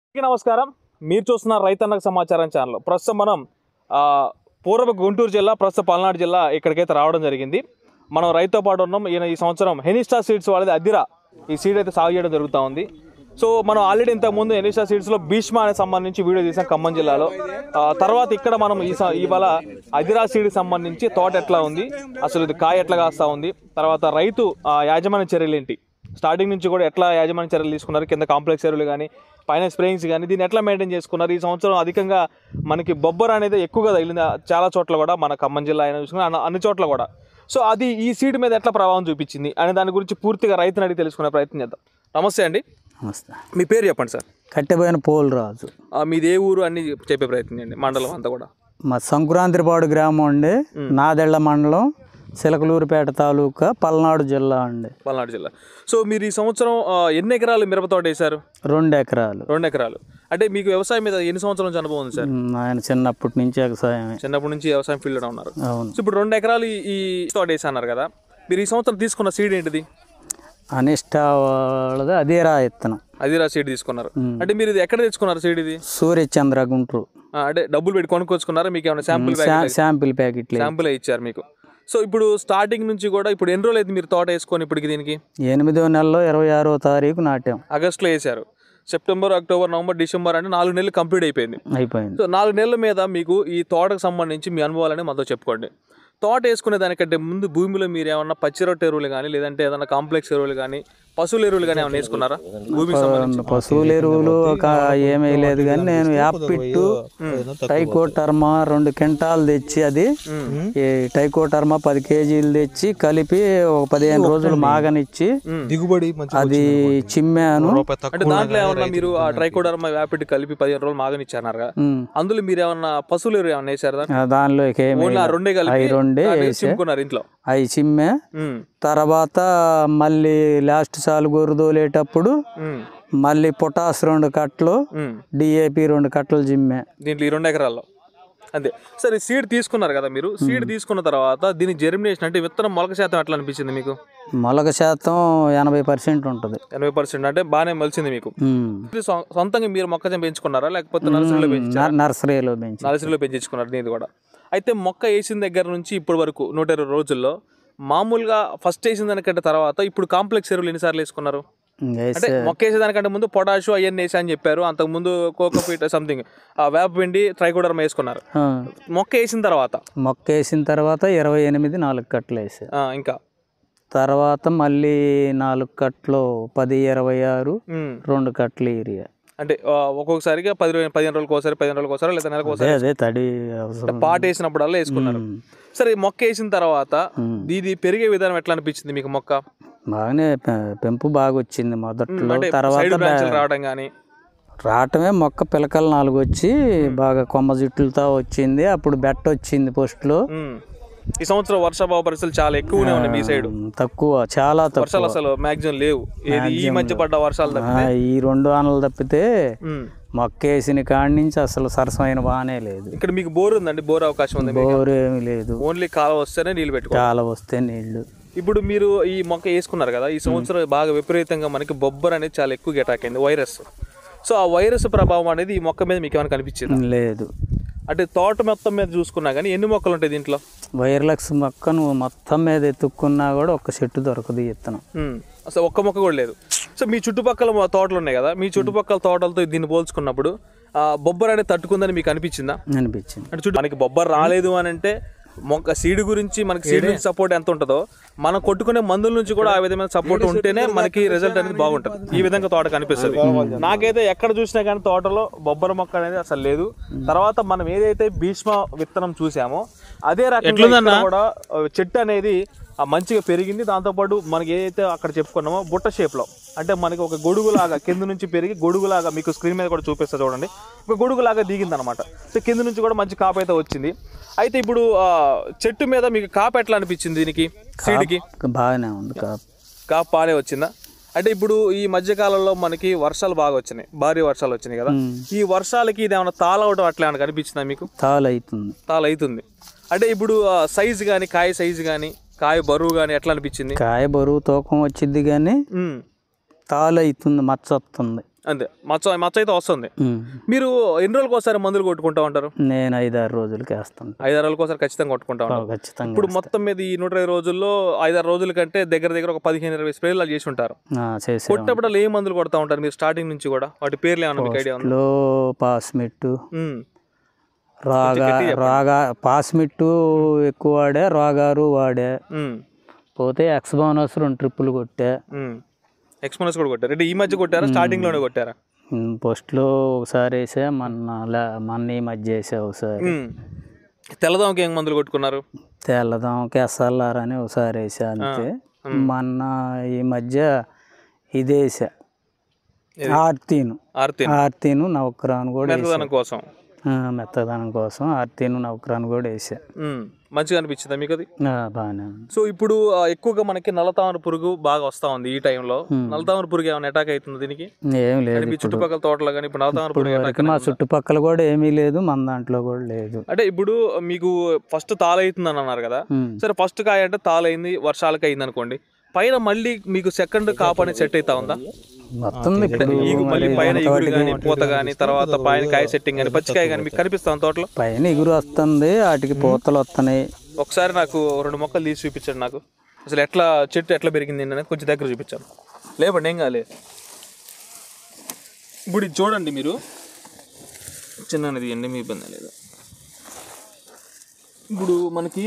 అందరికీ నమస్కారం మీరు చూస్తున్న రైతన్నకు సమాచారం ఛానల్ ప్రస్తుతం మనం ఆ, పూర్వ గుంటూరు జిల్లా ప్రస్తుతం పల్నాడు జిల్లా ఇక్కడికైతే రావడం జరిగింది మనం రైతుతో పాటు ఉన్నాం ఈయన ఈ సంవత్సరం హెనిస్టా సీడ్స్ వాళ్ళది అదిరా ఈ సీడ్ అయితే సాగు చేయడం జరుగుతూ ఉంది సో మనం ఆల్రెడీ ఇంతకుముందు హెనిస్టా సీడ్స్లో భీష్మ అనే సంబంధించి వీడియో తీసాం ఖమ్మం జిల్లాలో ఆ, తర్వాత ఇక్కడ మనం ఈ స- ఇవాళ అదిరా సీడ్కి సంబంధించి తోట ఎట్లా ఉంది అసలు ఇది కాయ ఎట్లా కాస్తా ఉంది తర్వాత రైతు ఆ, యాజమాన్య చర్యలు ఏంటి స్టార్టింగ్ నుంచి కూడా ఎట్లా యాజమాన్య చర్యలు తీసుకున్నారు కింద కాంప్లెక్స్ ఎరువులు కానీ పైన స్ప్రేయింగ్స్ కానీ దీన్ని ఎట్లా మెయింటైన్ చేసుకున్నారు ఈ సంవత్సరం అధికంగా మనకి బొబ్బర్ అనేది ఎక్కువగా తగిలింది చాలా చోట్ల కూడా మన ఖమ్మం జిల్లా అయినా చూసుకున్నా అన్న- అన్ని చోట్ల కూడా సో అది ఈ సీడ్ మీద ఎట్లా ప్రభావం చూపించింది అనే దాని గురించి పూర్తిగా రైతుని అడిగి తెలుసుకునే ప్రయత్నం చేద్దాం నమస్తే అండి నమస్తే మీ పేరు చెప్పండి సార్ కట్టెపోయిన పోలు రాజు ఆ, మీది ఏ ఊరు అన్ని చెప్పే ప్రయత్నం చేయండి మండలం అంతా కూడా మా సంక్రాంతిపాడు గ్రామం అండి నాదెళ్ల మండలం చిలకలూరుపేట తాలూకా పల్నాడు జిల్లా అండి పల్నాడు జిల్లా సో మీరు ఈ సంవత్సరం ఆ, ఎన్ని ఎకరాలు మిరప తోట వేశారు రెండు ఎకరాలు రెండు ఎకరాలు అంటే మీకు వ్యవసాయం మీద ఎన్ని సంవత్సరాల నుంచి అనుభవం ఉంది సార్ ఉమ్, ఆయన చిన్నప్పటి నుంచి వ్యవసాయమే చిన్నప్పటి నుంచి వ్యవసాయం ఫీల్డ్లో ఉన్నారు అవును సో ఇప్పుడు రెండు ఎకరాలు ఈ- ఈ తోట వేసన్నారు కదా మీరు ఈ సంవత్సరం తీసుకున్న సీడ్ ఏంటిది అనిష్ట వాళ్ళది అదేరా ఇత్తనం అదిరా సీడ్ తీసుకున్నారు అంటే మీరు ఇది ఎక్కడ తెచ్చుకున్నారు సీడ్ ఇది సూర్యచంద్ర గుంటూరు ఆ, అంటే డబ్బులు పెట్టి కొనుక్కొచ్చుకున్నారా మీకు ఏమైనా శాంపుల్ శా- శాంపిల్ ప్యాకెట్లు శాంపుల్ ఇచ్చారు మీకు సో ఇప్పుడు స్టార్టింగ్ నుంచి కూడా ఇప్పుడు ఎన్ని రోజులు అయితే మీరు తోట వేసుకొని ఇప్పటికి దీనికి ఎనిమిదో నెలలో ఇరవై ఆరో తారీఖు నాటాం ఆగస్ట్లో వేశారు సెప్టెంబర్ అక్టోబర్ నవంబర్ డిసెంబర్ అంటే నాలుగు నెలలు కంప్లీట్ అయిపోయింది అయిపోయింది సో నాలుగు నెలల మీద మీకు ఈ తోటకు సంబంధించి మీ అనుభవాలని మాతో చెప్పుకోండి తోట వేసుకునే దానికంటే ముందు భూమిలో మీరు ఏమన్నా పచ్చి రొట్టె ఎరువులు కానీ లేదంటే ఏదైనా కాంప్లెక్స్ ఎరువులు కానీ పశువుల ఎరువులు కానీ ఏమైనా వేసుకున్నారా భూమికి సంబంధించి పశువుల ఎరువులు ఒక ఏమీ లేదు కానీ నేను యాపిట్టు టైకోటర్మా రెండు క్వింటాలు తెచ్చి అది ఈ టైకోటర్మా పది కేజీలు తెచ్చి కలిపి ఒక పదిహేను రోజులు మాగనిచ్చి దిగుబడి మంచి అది చిమ్మాను అంటే దాంట్లో ఏమన్నా మీరు ఆ ట్రైకోడర్మా వ్యాపిడ్ కలిపి పదిహేను రోజులు మాగనిచ్చారు కదా ఉమ్. అందులో మీరు ఏమన్నా పశువుల ఎరువు ఏమన్నా వేసారు ఆ దానిలోకి ఏమి ఓన్లీ ఆ రెండే కలిపి అవి రెండే దాన్ని వేసా. చింపుకున్నారు ఇంట్లో అవి చిమ్మే ఉమ్, తర్వాత మళ్ళీ లాస్ట్ సాలు గొర్రు తోలేటప్పుడు ఉమ్, మళ్ళీ పొటాస్ రెండు కట్టలు ఉమ్. డిఏపి రెండు కట్టలు చిమ్మే దీంట్లో ఈ రెండు ఎకరాల్లో అంతే సరే సీడ్ తీసుకున్నారు కదా మీరు సీడ్ తీసుకున్న తర్వాత దీని జెర్మినేషన్ అంటే విత్తనం మొలక శాతం ఎట్లా అనిపించింది మీకు మొలక శాతం ఎనభై పర్సెంట్ ఉంటుంది ఎనభై పర్సెంట్ అంటే బాగానే మలిచింది మీకు ఉమ్. ఇది సొ- సొంతంగా మీరు మొక్కజొన్న పెంచుకున్నారా లేకపోతే నర్సరీలో పెంచి నర్- నర్సరీలో పెంచి నర్సరీలో పెంచుకున్నారు దీన్ని కూడా అయితే మొక్క వేసిన దగ్గర నుంచి ఇప్పటి వరకు నూట ఇరవై రోజుల్లో మామూలుగా ఫస్ట్ వేసిన దానికంటే తర్వాత ఇప్పుడు కాంప్లెక్స్ ఎరువులు ఎన్నిసార్లు వేసుకున్నారు వేసే అంటే మొక్క వేసేదానికంటే ముందు పొటాషు అవన్నీ వేసా అని చెప్పారు అంతకు ముందు కోకోపీట్ సంథింగ్ ఆ వేప పిండి ట్రైకోడర్మ వేసుకున్నారు ఆ, మొక్క వేసిన తర్వాత మొక్క వేసిన తర్వాత ఇరవై ఎనిమిది నాలుగు కట్టలు వేసా ఆ, ఇంకా తర్వాత మళ్ళీ నాలుగు కట్టలు పది ఇరవై ఆరు ఉమ్. రెండు కట్టలు ఏరియా అంటే ఆ, ఒక్కొక్కసారిగా పది రోజులు పదిహేను రోజులకు ఒకసారి పదిహేను రోజులకు ఒకసారి లేదా నెలకు అదే ఒకసారి అదే తడి అవసరం పాట వేసినప్పుడల్లా వేసుకున్నారు సరే ఈ మొక్క వేసిన తర్వాత ఉమ్. ఇది పెరిగే విధానం ఎట్లా అనిపించింది మీకు మొక్క బాగానే పె- పెంపు బాగా వచ్చింది మొదట్లో అంటే తర్వాత సైడ్ బా- బ్రాంచ్లు రావడం కానీ రావటమే మొక్క పిలకలు నాలుగు వచ్చి బాగా కొమ్మ జుట్టులతో వచ్చింది అప్పుడు బెట్ట వచ్చింది పోస్ట్లో ఈ సంవత్సరం వర్షాభావ పరిస్థితులు చాలా ఎక్కువనే ఉన్నాయి మీ సైడ్ తక్కువ చాలా తక్కువ వర్షాలు అసలు మాక్సిమం లేవు ఏది ఈ మధ్య పడ్డ వర్షాలు ఆ, తప్పితే ఈ రెండు ఆనలు తప్పితే ఉమ్. మొక్క వేసిన కాడి నుంచి అసలు సరసమైన బాగానే లేదు ఇక్కడ మీకు బోర్ ఉందండి బోర్ అవకాశం ఉంది మీకు బోరు ఏమి లేదు ఓన్లీ కాలువ వస్తేనే నీళ్ళు పెట్టుకో చాలా వస్తే నీళ్లు ఇప్పుడు మీరు ఈ మొక్క వేసుకున్నారు కదా ఈ సంవత్సరం బాగా విపరీతంగా మనకి బొబ్బర్ అనేది చాలా ఎక్కువ అటాక్ అయింది వైరస్ సో ఆ వైరస్ ప్రభావం అనేది ఈ మొక్క మీద మీకు ఏమైనా కనిపించింది లేదు అంటే తోట మొత్తం మీద చూసుకున్నా కానీ ఎన్ని మొక్కలు ఉంటాయి దీంట్లో వైర్లక్స్ మొక్క నువ్వు మొత్తం మీద ఎత్తుక్కున్నా కూడా ఒక చెట్టు దొరకదు ఈ ఇత్తనం ఉమ్. అసలు ఒక్క మొక్క కూడా లేదు సో మీ చుట్టుపక్కల మా తోటలు ఉన్నాయి కదా మీ చుట్టుపక్కల తోటలతో దీన్ని పోల్చుకున్నప్పుడు ఆ, బొబ్బర్ అనేది తట్టుకుందని మీకు అనిపించిందా అనిపించింది అంటే చుట్టూ మనకి బొబ్బర్ రాలేదు అని అంటే మొక్క సీడ్ గురించి మనకి సీడ్ నుంచి సపోర్ట్ ఎంత ఉంటుందో మనం కొట్టుకునే మందుల నుంచి కూడా ఆ విధమైన సపోర్ట్ ఉంటేనే మనకి రిజల్ట్ అనేది బాగుంటుంది ఈ విధంగా తోట కనిపిస్తుంది నాకైతే ఎక్కడ చూసినా కానీ తోటలో బొబ్బర మొక్క అనేది అసలు లేదు తర్వాత మనం ఏదైతే భీష్మ విత్తనం చూసామో అదే రకంగా ఇక్కడ కూడా ఆ, చెట్టు అనేది ఆ మంచిగా పెరిగింది దాంతోపాటు మనకి ఏదైతే అక్కడ చెప్పుకున్నామో బుట్ట షేప్లో అంటే మనకి ఒక గొడుగులాగా కింద నుంచి పెరిగి గొడుగులాగా మీకు స్క్రీన్ మీద కూడా చూపిస్తా చూడండి ఒక గొడుగులాగా దిగింది అనమాట సో కింద నుంచి కూడా మంచి కాపు అయితే వచ్చింది అయితే ఇప్పుడు ఆ, చెట్టు మీద మీకు కాపు ఎట్లా అనిపించింది దీనికి సీడ్కి బాగానే ఉంది కాపు కాపు బాగానే వచ్చిందా అంటే ఇప్పుడు ఈ మధ్య కాలంలో మనకి వర్షాలు బాగా వచ్చినాయి భారీ వర్షాలు వచ్చినాయి కదా ఈ వర్షాలకి ఇది ఏమైనా తాళవడం అట్లా ఏమైనా కనిపించిందా మీకు తాలు అవుతుంది తాళ అవుతుంది అంటే ఇప్పుడు సైజు కానీ కాయ సైజు కానీ కాయ బరువు కానీ ఎట్లా అనిపించింది కాయ బరువు తూకం వచ్చింది కానీ ఉమ్. తాలు అవుతుంది మచ్చ వస్తుంది అంతే మచ్చ మచ్చ అయితే వస్తుంది ఉమ్. మీరు ఎన్ని రోజులకు ఒకసారి మందులు కొట్టుకుంటా ఉంటారు నేను ఐదారు రోజులకి వేస్తుంటా ఐదారు రోజులకు ఒకసారి ఖచ్చితంగా కొట్టుకుంటా ఉంటారు ఖచ్చితంగా ఇప్పుడు మొత్తం మీద ఈ నూట ఇరవై రోజుల్లో ఐదారు రోజుల కంటే దగ్గర దగ్గర ఒక పదిహేను ఇరవై స్ప్రేలు అలా చేసి ఉంటారు ఆ, చేసే కొట్టేప్పుడు ఏ మందులు కొడతా ఉంటారు మీరు స్టార్టింగ్ నుంచి కూడా వాటి పేర్లు ఏమన్నా మీకు ఐడియా ఉందా లో పాస్మిట్టు ఉమ్. రాగా రాగా పాస్మిట్టు ఎక్కువ వాడే రాగారు వాడే ఉమ్. పోతే ఎక్స్ బోనస్ రెండు ట్రిప్పులు కొట్టే ఉమ్. ఎక్స్పోనస్ కూడా కొట్టారు అంటే ఈ మధ్య కొట్టారా స్టార్టింగ్ లోనే కొట్టారా ఉమ్, పోస్ట్లో ఒకసారి వేసా మొన్న లే- మొన్న ఈ మధ్య వేసా ఒకసారి ఉమ్. తెల్లదోమకి ఏం మందులు కొట్టుకున్నారు తెల్లదాం కెసల్లార్ అని ఒకసారి వేసా అంతే మొన్న ఈ మధ్య ఇది వేసా ఆర్తీను ఆర్తి ఆర్తీను నవక్రాన్ కూడా వేసా మెత్తదనం కోసం ఆ, మెత్తదనం కోసం ఆర్తీను నవక్రాన్ కూడా వేసా ఉమ్. మంచిగా అనిపించిందా మీకు అది ఆ, బాగానే ఉంది సో ఇప్పుడు ఆ, ఎక్కువగా మనకి నల్లతామర పురుగు బాగా వస్తా ఉంది ఈ టైంలో నల్లతామర పురుగు ఏమైనా అటాక్ అవుతుంది దీనికి ఏం లేదు మీ చుట్టుపక్కల తోటలో కానీ ఇప్పుడు నల్లతామర పురుగు attack వరకు మా చుట్టుపక్కల కూడా ఏమీ లేదు మన దాంట్లో కూడా లేదు అంటే ఇప్పుడు మీకు ఫస్ట్ తాళైతుంది అని అన్నారు కదా ఉమ్. సరే ఫస్ట్ కాయ అంటే తాళైంది వర్షాలకు అయింది అనుకోండి పైన మళ్ళీ మీకు సెకండ్ కాపు అనేది సెట్ అవుతా ఉందా మొత్తం ఇప్పుడు ఈగు మళ్ళీ పైన ఇగురు కానీ పూత కానీ తర్వాత పైన కాయ సెట్టింగ్ కానీ పచ్చికాయ కానీ మీకు కనిపిస్తాం తోటలో పైన ఎగురు వస్తుంది వాటికి పూతలు వస్తున్నాయి ఒకసారి నాకు రెండు మొక్కలు తీసి చూపించండి నాకు అసలు ఎట్లా చెట్టు ఎట్లా పెరిగింది అనేది కొంచెం దగ్గర చూపించాను లేపండి ఏం కాలే ఇప్పుడు ఇది చూడండి మీరు చిన్నది తీయండి మీ ఇబ్బంది లేదు ఇప్పుడు మనకి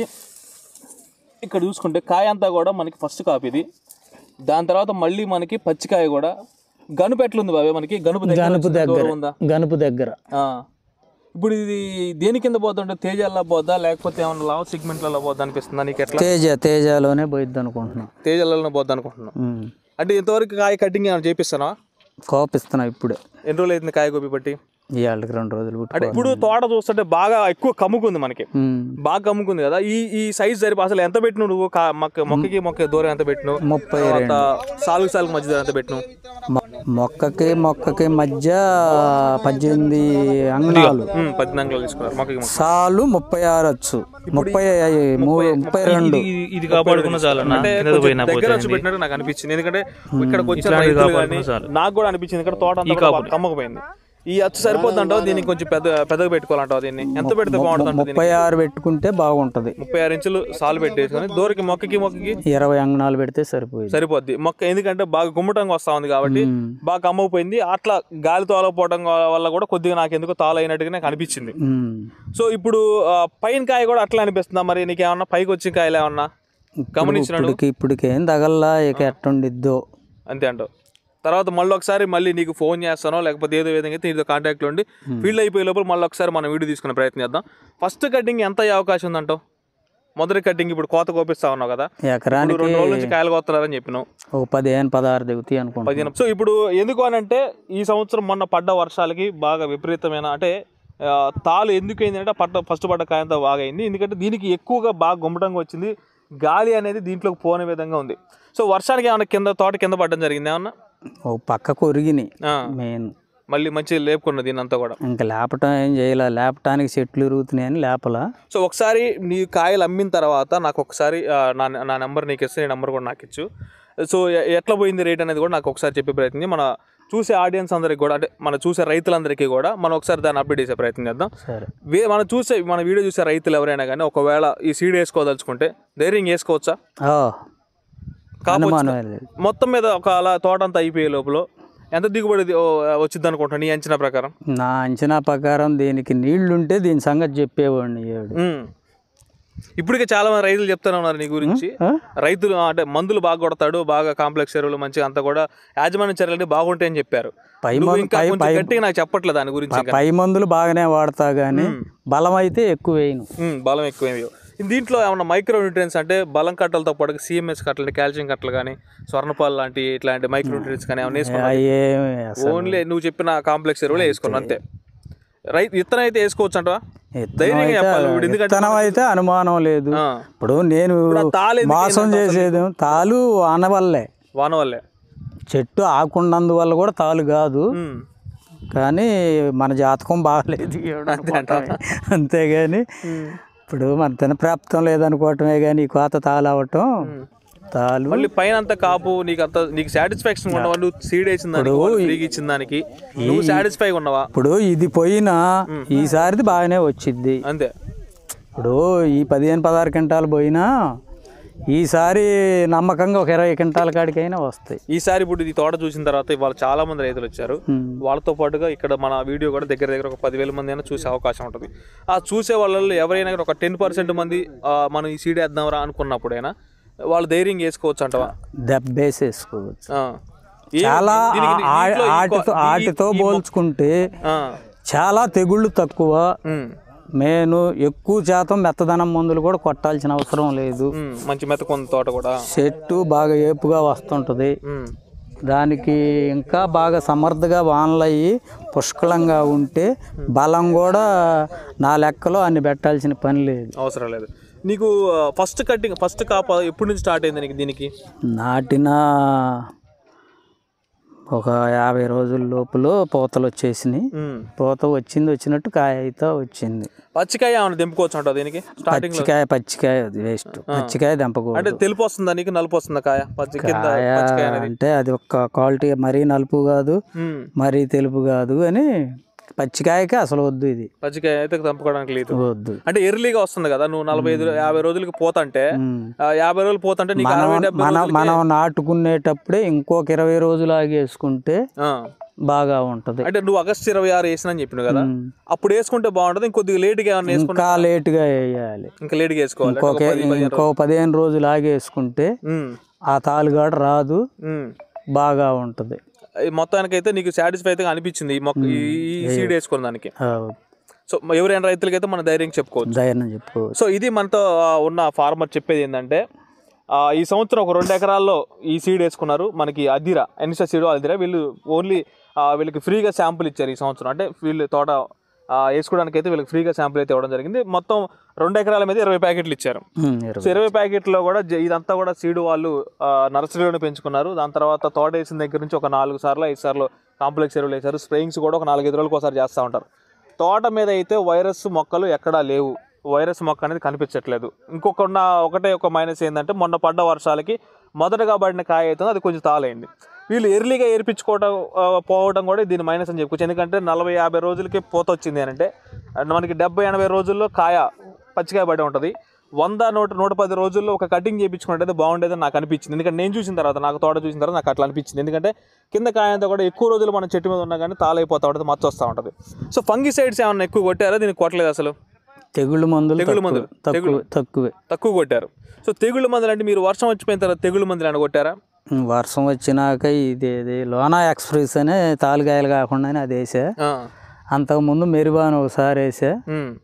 ఇక్కడ చూసుకుంటే కాయ అంతా కూడా మనకి ఫస్ట్ కాపీది దాని తర్వాత మళ్ళీ మనకి పచ్చికాయ కూడా గనుపు ఎట్లుంది బాబే మనకి గనుపు దగ్గర గనుపు వచ్చిందా? దగ్గర దూరం ఉందా గనుపు దగ్గర ఆ. ఇప్పుడు ఇది దేని కింద పోతుంటే తేజాల్లో పోద్దా లేకపోతే ఏమన్నా లావ్ సిగ్మెంట్లలో పోద్దా అనిపిస్తుందా నీకు ఎట్లా తేజ తేజలోనే పోయిద్ది అనుకుంటున్నాం తేజాలలో పోద్దా అనుకుంటున్నాను ఉమ్. అంటే ఇంతవరకు కాయ కటింగ్ ఏమైనా చేపిస్తానా కోపిస్తున్నా ఇప్పుడే ఎన్ని రోజులు అవుతుంది కాయ గోపి పట్టి ఇవాళకి రెండు రోజులు అంటే పుట్టుకో ఇప్పుడు తోట చూస్తుంటే బాగా ఎక్కువ కమ్ముకుంది మనకి ఉమ్. బాగా కమ్ముకుంది కదా ఈ ఈ సైజ్ సరిపో అసలు ఎంత పెట్టిను నువ్వు కా- మొక్క మొక్కకి మొక్క దూరం ఎంత పెట్టిను ముప్పై తర్వాత సాలుగు సాలుగు మధ్య దూరం ఎంత పెట్టిను మొ- మొక్కకి మొక్కకి మధ్య పద్దెనిమిది అంగళాలు ఉమ్, పద్నాలుగు రోజులు తీసుకున్నారు మొక్కకి మొక్క సాలు ముప్పై ఆరు వచ్చు ముప్పై ఐ- మూడు ముప్పై రెండు ఇది కాపాడుకున్న చాలు అంటే కొంచెం దగ్గర వచ్చి పెట్టినట్టు నాకు అనిపించింది ఎందుకంటే ఇక్కడికి వచ్చిన రైతులు కానీ నాకు కూడా అనిపించింది ఇక్కడ తోట అంతా కూడా బాగా కమ్మకపోయింది ఈ అచ్చు సరిపోద్ది అంటావు దీనికి కొంచెం పెద్ద పెద్దగా పెట్టుకోవాలంటావు దీన్ని ఎంత పెడితే బాగుంటుంది అంటావు దీనికి ముప్పై ఆరు పెట్టుకుంటే బాగుంటది ముప్పై ఆరు ఇంచులు సాలు పెట్టేసుకొని దూరకి మొక్కకి మొక్కకి ఇరవై అంగణాలు పెడితే సరిపోయింది సరిపోద్ది మొక్క ఎందుకంటే బాగా గుమ్మటంగా వస్తా ఉంది కాబట్టి బాగా కమ్మకపోయింది అట్లా గాలి తోలకపోవడం వల్ల కూడా కొద్దిగా నాకు ఎందుకో తాలు అయినట్టుగా నాకు అనిపించింది ఉమ్. సో ఇప్పుడు ఆ, పైన కాయ కూడా అట్లా అనిపిస్తుందా మరి నీకు ఏమన్నా పైకి వచ్చిన కాయలు ఏమన్నా గమనించినాడు ఇప్పటికి ఇప్పటికి ఏం తగల్లా ఇక ఎట్టుండిద్దో అంతే అంటావు తర్వాత మళ్ళీ ఒకసారి మళ్ళీ నీకు ఫోన్ చేస్తానో లేకపోతే ఏదో విధంగా అయితే నీతో కాంటాక్ట్లో ఉండి ఫీల్డ్ అయిపోయే లోపల మళ్ళీ ఒకసారి మనం వీడియో తీసుకునే ప్రయత్నం చేద్దాం ఫస్ట్ కటింగ్ ఎంత అయ్యే అవకాశం ఉందంటావు మొదటి కటింగ్ ఇప్పుడు కోత కోపిస్తా ఉన్నావు కదా ఇప్పుడు ఎకరానికి రెండు రోజుల నుంచి కాయలు కోస్తున్నారని చెప్పినావు ఒక పదిహేను పదహారు దిగుతాయి అనుకుంటా పదిహేను సో ఇప్పుడు ఎందుకు అని అంటే ఈ సంవత్సరం మొన్న పడ్డ వర్షాలకి బాగా విపరీతమైన అంటే ఆ, తాలు ఎందుకు అయింది అంటే పట్ట ఫస్ట్ పడ్డ కాయంతా బాగా అయింది ఎందుకంటే దీనికి ఎక్కువగా బాగా గుమ్మటంగా వచ్చింది గాలి అనేది దీంట్లోకి పోని విధంగా ఉంది సో వర్షానికి ఏమన్నా కింద తోట కింద పడడం జరిగింది ఏమన్నా ఒక పక్క కొరిగినాయి ఆ, మెయిన్ మళ్ళీ మంచిగా లేపుకున్నది దీని అంతా కూడా ఇంకా లేపటం ఏం చేయాల లేపటానికి చెట్లు ఇరుగుతున్నాయని లేపలా సో ఒకసారి నీ కాయలు అమ్మిన తర్వాత నాకు ఒకసారి ఆ, నా నా నెంబర్ నీకు ఇస్తే నీ నెంబర్ కూడా నాకు ఇచ్చు సో ఎ- ఎట్లా పోయింది రేట్ అనేది కూడా నాకు ఒకసారి చెప్పే ప్రయత్నం చేయి. మన చూసే ఆడియన్స్ అందరికి కూడా అంటే మన చూసే రైతులందరికీ కూడా మనం ఒకసారి దాన్ని అప్డేట్ చేసే ప్రయత్నం చేద్దాం సరే వే మనం చూసే మన వీడియో చూసే రైతులు ఎవరైనా కానీ ఒకవేళ ఈ సీడ్ వేసుకోదలుచుకుంటే ధైర్యం వేసుకోవచ్చా ఓ కాకపోతే అనుమానం లేదు మొత్తం మీద ఒక అలా తోట అంతా అయిపోయే లోపల ఎంత దిగుబడి వచ్చింది అనుకుంటాను నీ అంచనా ప్రకారం నా అంచనా ప్రకారం దీనికి నీళ్లుంటే దీని సంగతి చెప్పేవాడిని ఏడు ఉమ్. ఇప్పటికే చాలా మంది రైతులు చెప్తానే ఉన్నారు నీ గురించి ఆ? రైతులు అంటే మందులు బాగా కొడతాడు బాగా కాంప్లెక్స్ ఎరువులు మంచిగా అంతా కూడా యాజమాన్య చర్యలు బాగుంటాయని చెప్పారు పై నువ్వు మందు- ఇంకా పై- కొంచెం పై- గట్టిగా నాకు చెప్పట్లేదు దాని గురించి ఇంకా. పై మందులు బాగానే వాడతా గానీ బలం అయితే ఎక్కువ వేయను ఉమ్, బలం ఎక్కువ దీంట్లో ఏమన్నా మైక్రో న్యూట్రియన్స్ అంటే బలం కట్టలతో పాటు సిఎంఎస్ కట్టలు కాల్షియం కట్టలు కానీ స్వర్ణపాలు లాంటి ఇట్లాంటి మైక్రో న్యూట్రియన్స్ కానీ ఏమన్నా వేసుకున్నావు అవి ఏమి అసలు ఓన్లీ నువ్వు చెప్పిన కాంప్లెక్స్ ఎరువులే వేసుకున్నావు అంతే రైతు విత్తనం అయితే వేసుకోవచ్చు అంటవా విత్తనం ధైర్యంగా అయితే- చెప్పాలి ఇప్పుడు ఎందుకంటే విత్తనం అయితే అనుమానం లేదు ఆ, ఇప్పుడు నేను ఆ తాలు ఎందుకు మోసం చేసేది తాలు వాన వల్లే వాన వల్లే చెట్టు ఆకున్నందువల్ల కూడా తాలు కాదు ఉమ్, కానీ మన జాతకం బాగలేదు అనుకోవటమే. అంతేగాని ఇప్పుడు మన తిన ప్రాప్తం లేదనుకోవటమే కానీ ఈ కోత తాలు అవ్వటం బస్తాలు మళ్ళీ పైన అంత కాపు నీకు అంత నీకు సాటిస్ఫాక్షన్ ఉండవా నువ్వు సీడ్ వేసిన దానికి వాళ్ళు ఫ్రీగా ఇచ్చిన దానికి నువ్వు సాటిస్ఫై ఉన్నావా ఇప్పుడు ఇది పోయినా ఈసారిది బాగానే వచ్చింది అంతే ఇప్పుడు ఈ పదిహేను పదహారు క్వింటాలు పోయినా ఈసారి నమ్మకంగా ఒక ఇరవై క్వింటాల కాడికైనా వస్తాయి ఈసారి ఇప్పుడు ఈ తోట చూసిన తర్వాత ఇవాళ చాలా మంది రైతులు వచ్చారు ఉమ్. వాళ్ళతో పాటుగా ఇక్కడ మన వీడియో కూడా దగ్గర దగ్గర ఒక పదివేల మంది అయినా చూసే అవకాశం ఉంటుంది ఆ చూసే వాళ్ళలో ఎవరైనా కానీ ఒక టెన్ పర్సెంట్ మంది ఆ, మనం ఈ సీడ్ వేద్దాంరా అనుకున్నప్పుడైనా వాళ్ళు ధైర్యం వేసుకోవచ్చు అంటవా దెబ్బేసేసుకోవచ్చు ఆ. ఏ- చాలా దీనికి- ఆ- దీంట్లో ఈ ఆటితో కొ- ఈ- ఆటితో ఈ మొ- పోల్చుకుంటే ఆ. చాలా తెగుళ్ళు తక్కువ ఉమ్. నేను ఎక్కువ శాతం మెత్తదనం మందులు కూడా కొట్టాల్సిన అవసరం లేదు ఉమ్. మంచి మెతకుంది తోట కూడా చెట్టు బాగా ఏపుగా వస్తుంటుంది ఉమ్. దానికి ఇంకా బాగా సమర్థగా వానలు అయ్యి పుష్కలంగా ఉంటే బలం కూడా నా లెక్కలో అన్ని పెట్టాల్సిన పని లేదు అవసరం లేదు నీకు ఫస్ట్ కటింగ్ ఫస్ట్ కాప ఎప్పటి నుంచి స్టార్ట్ అయింది నీకు దీనికి నాటిన ఒక యాభై రోజుల లోపల పూతలు వచ్చేసినాయి ఉమ్. పూత వచ్చింది వచ్చినట్టు కాయ అయితే వచ్చింది పచ్చికాయ ఏమైనా దింపుకోవచ్చు అంటావు దీనికి స్టార్టింగ్ లో పచ్చికాయ పచ్చికాయ అది వేస్ట్ పచ్చికాయ దింపకూడదు అంటే తెలుపు వస్తుందా నీకు నలుపు వస్తుందా కాయ పచ్చి కింద కాయ పచ్చికాయ అనేది అంటే అది ఒక క్వాలిటీ మరీ నలుపు కాదు ఉమ్. మరీ తెలుపు కాదు అని పచ్చికాయకి అసలు వద్దు ఇది పచ్చికాయ అయితే దంపుకోవడానికి లేదు వద్దు అంటే ఎర్లీగా వస్తుంది కదా నువ్వు నలభై ఐదు యాభై రోజులకి పోతంటే ఉమ్. ఆ, యాభై రోజులు పోతంటే నీకు అరవై డెబ్బై మనం రోజులకి- మనం నాటుకునేటప్పుడే ఇంకొక ఇరవై రోజులు ఆగి వేసుకుంటే ఆ. బాగా ఉంటది అంటే నువ్వు ఆగస్ట్ ఇరవై ఆరు వేసినని చెప్పినావు కదా ఉమ్. అప్పుడు వేసుకుంటే బాగుంటుంది ఇంకొద్దిగా లేట్గా ఏమన్నా వేసుకుంటే ఇంకా లేటుగా వేయాలి ఇంకా లేట్గా వేసుకోవాలి అంటే ఒక ఇంకొక పది, పదిహేను ఇంకో పదిహేను రోజులు ఆగి వేసుకుంటే ఉమ్. ఆ తాలుగాడ రాదు ఉమ్. బాగా ఉంటది ఈ మొత్తానికి అయితే నీకు సాటిస్ఫై అయితే అనిపించింది ఈ మొక్క ఈ సీడ్ వేసుకున్న దానికి ఆ, సో ఎవరైనా రైతులకి అయితే మన ధైర్యం చెప్పుకోవచ్చు ధైర్యం చెప్పుకోవచ్చు సో ఇది మనతో ఆ, ఉన్న ఫార్మర్ చెప్పేది ఏంటంటే ఆ, ఈ సంవత్సరం ఒక రెండు ఎకరాల్లో ఈ సీడ్ వేసుకున్నారు మనకి అదిరా ఎనిసా సీడ్ అదిరా వీళ్ళు ఓన్లీ వీళ్ళకి ఫ్రీగా శాంపుల్ ఇచ్చారు ఈ సంవత్సరం అంటే వీళ్ళు తోట ఆ, వేసుకోవడానికి అయితే వీళ్ళకి ఫ్రీగా శాంపుల్ అయితే ఇవ్వడం జరిగింది మొత్తం రెండు ఎకరాల మీద ఇరవై ప్యాకెట్లు ఇచ్చారు ఉమ్, సో ఇరవై. ఇరవై ప్యాకెట్లో కూడా జ- ఇదంతా కూడా సీడ్ వాళ్ళు ఆ, నర్సరీలోనే పెంచుకున్నారు దాని తర్వాత తోట వేసిన దగ్గర నుంచి ఒక నాలుగు సార్లు ఐదు సార్లు కాంప్లెక్స్ ఎరువులు వేశారు స్ప్రేయింగ్స్ కూడా ఒక నాలుగైదు రోజులకు ఒకసారి చేస్తూ ఉంటారు తోట మీద అయితే వైరస్ మొక్కలు ఎక్కడా లేవు వైరస్ మొక్క అనేది కనిపించట్లేదు ఇంకొక ఉన్న- ఒకటే ఒక మైనస్ ఏంటంటే మొన్న పడ్డ వర్షాలకి మొదటగా పడిన కాయ అవుతుంది అది కొంచెం తాలైంది వీళ్ళు ఎర్లీగా ఏర్పించుకోవడం ఆ, పోవడం కూడా దీని మైనస్ అని చెప్పుకోవచ్చు ఎందుకంటే నలభై యాభై రోజులకి పోత వచ్చింది అని అంటే మనకి డెబ్బై ఎనభై రోజుల్లో కాయ పచ్చికాయ పడి ఉంటుంది వంద నూట నూట పది రోజుల్లో ఒక కటింగ్ చేయించుకుంటే బాగుండేదని నాకు అనిపించింది ఎందుకంటే నేను చూసిన తర్వాత నాకు తోట చూసిన తర్వాత నాకు అట్లా అనిపించింది ఎందుకంటే కింద కాయ అంతా కూడా ఎక్కువ రోజులు మనం చెట్టు మీద ఉన్నా కానీ తాలైపోతూ ఉంటుంది మచ్చ వస్తూ ఉంటుంది సో ఫంగి సైడ్స్ ఏమన్నా ఎక్కువ కొట్టారా దీనికి కొట్టలేదు అసలు తెగుళ్ళు మందులు తెగుళ్ళు తక్కువ- మందులు. తక్కువ తక్కువే తక్కువ కొట్టారు సో తెగుళ్ళ మందులు అంటే మీరు వర్షం వచ్చిపోయిన తర్వాత తెగుళ్ళ మందులు ఏమైనా కొట్టారా ఉమ్, వర్షం వచ్చినాక ఇది ఇది లోనా ఎక్స్ప్రెస్ అనే తాలుగాయలు కాకుండానే అది వేసా ఆ. అంతకుముందు మెరుబాన్ ఒకసారి వేసా ఉమ్.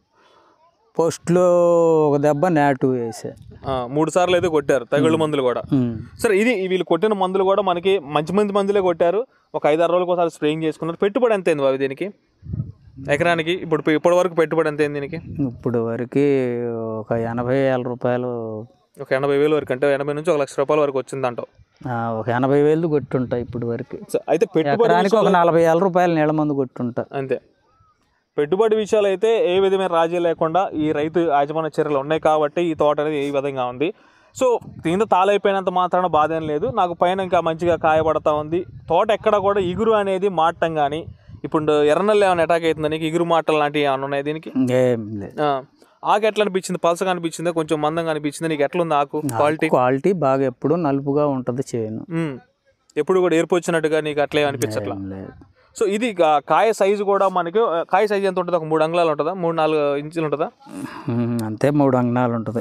పోస్ట్లో ఒక దెబ్బ నాటు వేసా ఆ, మూడు సార్లు అయితే కొట్టారు తెగుళ్ళ మందులు కూడా ఉమ్. సరే ఇది వీళ్ళు కొట్టిన మందులు కూడా మనకి మంచి మంచి మందులే కొట్టారు ఒక ఐదారు రోజులకు ఒకసారి స్ప్రేయింగ్ చేసుకున్నారు పెట్టుబడి ఎంత అయింది బాబు దీనికి ఎకరానికి ఇప్పుడు ఇప్పటి వరకు పెట్టుబడి ఎంత అయింది దీనికి ఇప్పుడు వరకు ఒక ఎనభై వేల రూపాయలు ఒక ఎనభై వేలు వరకు అంటే ఎనభై నుంచి ఒక లక్ష రూపాయల వరకు వచ్చిందంటావు ఆ, ఒక ఎనభై వేలు కొట్టుంటా ఇప్పుడు వరకు సో అయితే పెట్టుబడి ఎకరానికి ఒక నలభై వేల రూపాయలు నీళ్ళ మందు కొట్టుంటా అంతే పెట్టుబడి విషయాలు అయితే ఏ విధమైన రాజీ లేకుండా ఈ రైతు యాజమాన్య చర్యలు ఉన్నాయి కాబట్టి ఈ తోట అనేది ఈ విధంగా ఉంది సో కింద తాళైపోయినంత మాత్రాన బాధ ఏం లేదు నాకు పైన ఇంకా మంచిగా కాయబడతా ఉంది తోట ఎక్కడ కూడా ఇగురు అనేది మాటం కానీ ఇప్పుడు ఎర్రనల్లు ఏమైనా అటాక్ అవుతుందా నీకు ఇగురు మాటలు లాంటివి ఏమైనా ఉన్నాయి దీనికి ఏం లేదు ఆ, ఆకు ఎట్లా అనిపించింది పలసగా అనిపించింది కొంచెం మందంగా అనిపించింది నీకు ఎట్లుంది ఆకు క్వాలిటీ క్వాలిటీ బాగా ఎప్పుడు నలుపుగా ఉంటుంది చేను ఉమ్. ఎప్పుడు కూడా ఏర్పు వచ్చినట్టుగా నీకు అట్లే అనిపించట్లా ఏం లేదు సో ఇది గా- కాయ సైజు కూడా మనకి ఆ, కాయ సైజు ఎంత ఉంటుంది ఒక మూడు అంగుళాలు ఉంటుందా మూడు నాలుగు ఇంచులు ఉంటుందా ఉమ్, అంతే మూడు అంగనాలు ఉంటుంది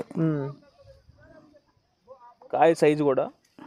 కాయ సైజు కూడా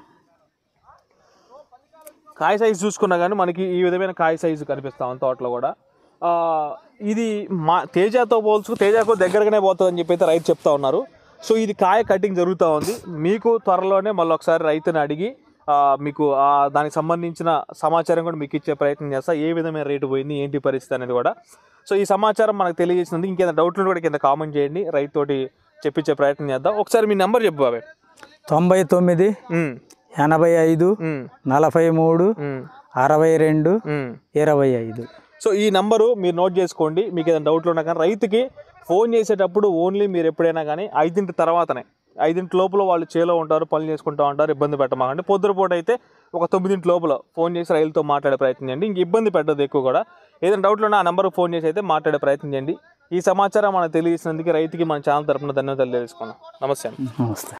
కాయ సైజు చూసుకున్నా కానీ మనకి ఈ విధమైన కాయ సైజు కనిపిస్తా ఉంది తోటలో కూడా ఆ, ఇది మా తేజాతో పోల్చుకు తేజాకు దగ్గరగానే పోతుంది అని చెప్పి అయితే రైతు చెప్తా ఉన్నారు సో ఇది కాయ కటింగ్ జరుగుతూ ఉంది మీకు త్వరలోనే మళ్ళీ ఒకసారి రైతుని అడిగి ఆ, మీకు ఆ దానికి సంబంధించిన సమాచారం కూడా మీకు ఇచ్చే ప్రయత్నం చేస్తా ఏ విధమైన రేటు పోయింది ఏంటి పరిస్థితి అనేది కూడా సో ఈ సమాచారం మనకు తెలియజేసినందుకు ఇంకేదైనా డౌట్లు కూడా కింద కామెంట్ చేయండి రైతుతోటి చెప్పించే ప్రయత్నం చేద్దాం ఒకసారి మీ నెంబర్ చెప్పు బాబాయ్ తొంభై తొమ్మిది ఉమ్, ఎనభై ఐదు ఉమ్, నలభై మూడు ఉమ్, అరవై రెండు ఉమ్. ఇరవై ఐదు సో ఈ నంబరు మీరు నోట్ చేసుకోండి మీకు ఏదైనా డౌట్లు ఉన్నా కానీ రైతుకి ఫోన్ చేసేటప్పుడు ఓన్లీ మీరు ఎప్పుడైనా కానీ ఐదింటి తర్వాతనే ఐదింటి లోపల వాళ్ళు చేలో ఉంటారు పనులు చేసుకుంటూ ఉంటారు ఇబ్బంది పెట్టమాకండి పొద్దురపూట అయితే ఒక తొమ్మిదింటి లోపల ఫోన్ చేసి రైలుతో మాట్లాడే ప్రయత్నం చేయండి ఇంక ఇబ్బంది పెట్టదు ఎక్కువ కూడా ఏదైనా డౌట్లు ఉన్నా ఆ నెంబర్కి ఫోన్ చేసి అయితే మాట్లాడే ప్రయత్నం చేయండి ఈ సమాచారం మనకు తెలియజేసినందుకు రైతుకి మన ఛానల్ తరపున ధన్యవాదాలు తెలుసుకున్నాం నమస్తే అండి నమస్తే